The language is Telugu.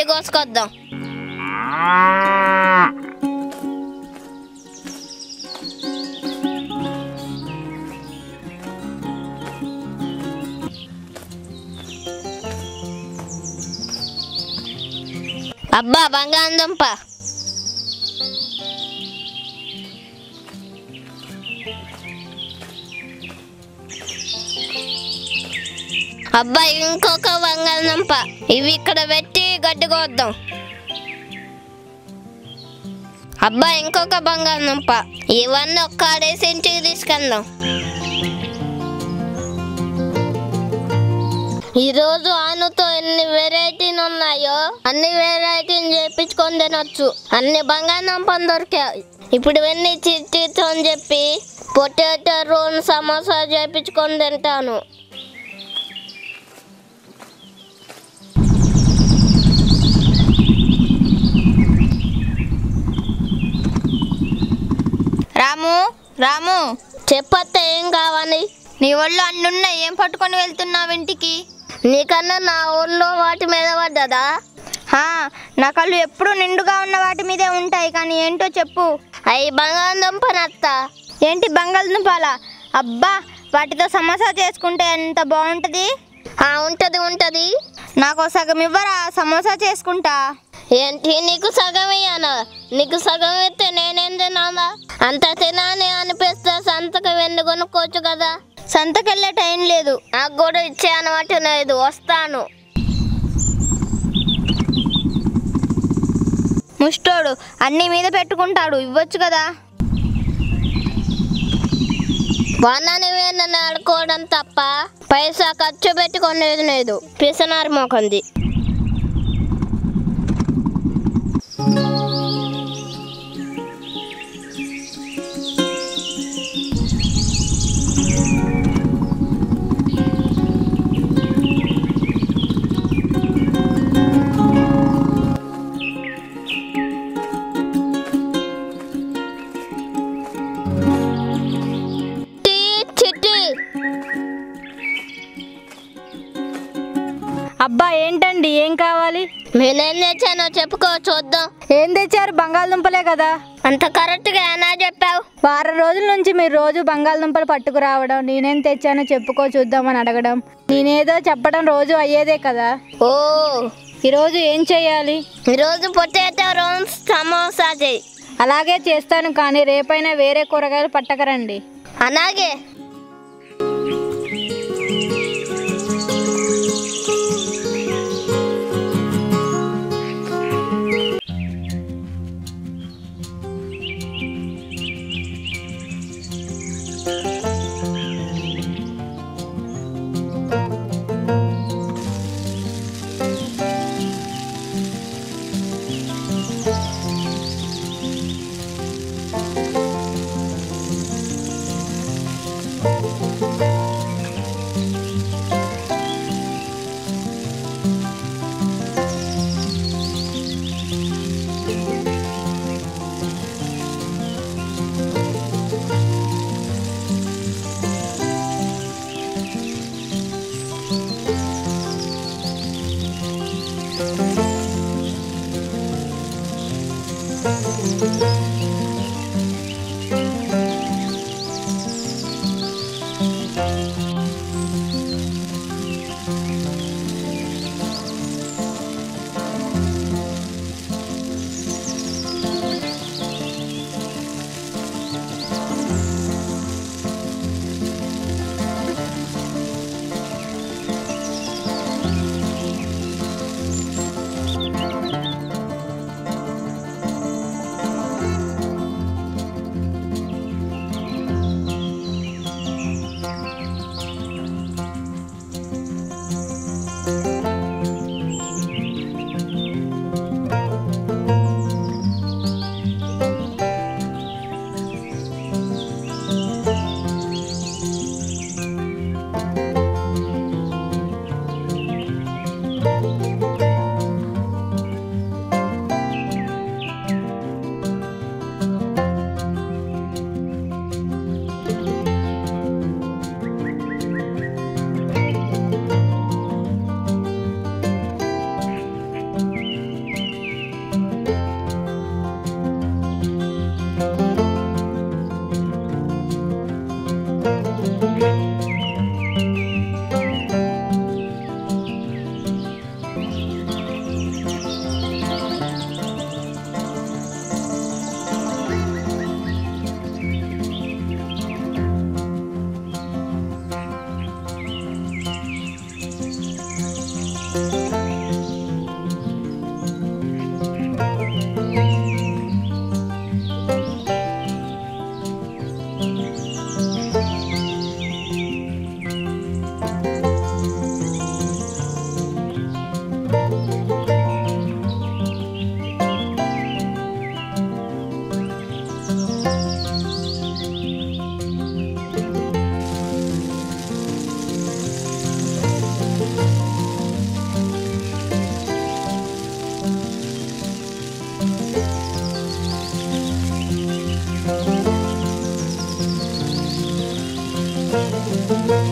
గడ్డి కోసుకొద్దాం అబ్బా బంగాళదుంప అబ్బా ఇంకొక బంగాళదుంప ఇవి ఇక్కడ పెట్టి గడ్డి కోద్దాం అబ్బా ఇంకొక బంగాళదుంప ఇవన్నీ ఒక్కడేసి ఇంటికి తీసుకెళ్దాం ఈ రోజు ఆనుతో ఎన్ని వెరైటీలు ఉన్నాయో అన్ని వెరైటీలు చేపించుకొని తినొచ్చు అన్ని బంగాళదుంపలు దొరికాయి ఇప్పుడు ఇవన్నీ చిట్టితో అని చెప్పి పొటాటో రోల్ సమోసా చేపించుకొని తింటాను రాము రాము చెప్పత్తే ఏం కావాలి నీ ఒళ్ళు అన్నున్నాయి ఏం పట్టుకొని వెళ్తున్నావు ఇంటికి నీకన్నా నా ఊళ్ళో వాటి మీద పడ్డదా హా నా కళ్ళు ఎప్పుడు నిండుగా ఉన్న వాటి మీదే ఉంటాయి కానీ ఏంటో చెప్పు అవి బంగాళదుంప నత్త ఏంటి బంగాళదుంపాల అబ్బా వాటితో సమోసా చేసుకుంటే ఎంత బాగుంటుంది ఆ, ఉంటది ఉంటది నాకు సగం ఇవ్వరా సమోసా చేసుకుంటా ఏంటి నీకు సగం ఇయ్యానా నీకు సగం ఇస్తే నేనేం తినాలా అంత తినాలి అనిపిస్తే సంతకం వెండి కొనుక్కోవచ్చు కదా సంతకెళ్ళే టైం లేదు నాకు కూడా ఇచ్చే అనమాట లేదు వస్తాను ముష్టోడు అన్ని మీద పెట్టుకుంటాడు ఇవ్వచ్చు కదా వనని వేనని ఆడుకోవడం తప్ప పైసా ఖర్చు పెట్టుకునేది లేదు పిసనారు మోకంది టీ, చిట్టి అబ్బా ఏంటండి ఏం కావాలి నేనేం తెచ్చానో చెప్పుకో చూద్దాం ఏం తెచ్చారు బంగాళదుంపలే కదా అంత కరెక్ట్గా ఏనా చెప్పావు వారం రోజుల నుంచి మీరు రోజు బంగాళదుంపలు పట్టుకురావడం నేనేం తెచ్చానో చెప్పుకో చూద్దామని అడగడం నేనేదో చెప్పడం రోజు అయ్యేదే కదా ఓ ఈరోజు ఏం చేయాలి ఈరోజు పొటాటో రోన్స్ సమోసా చేయి అలాగే చేస్తాను కానీ రేపైనా వేరే కూరగాయలు పట్టకరండి అలాగే ఆ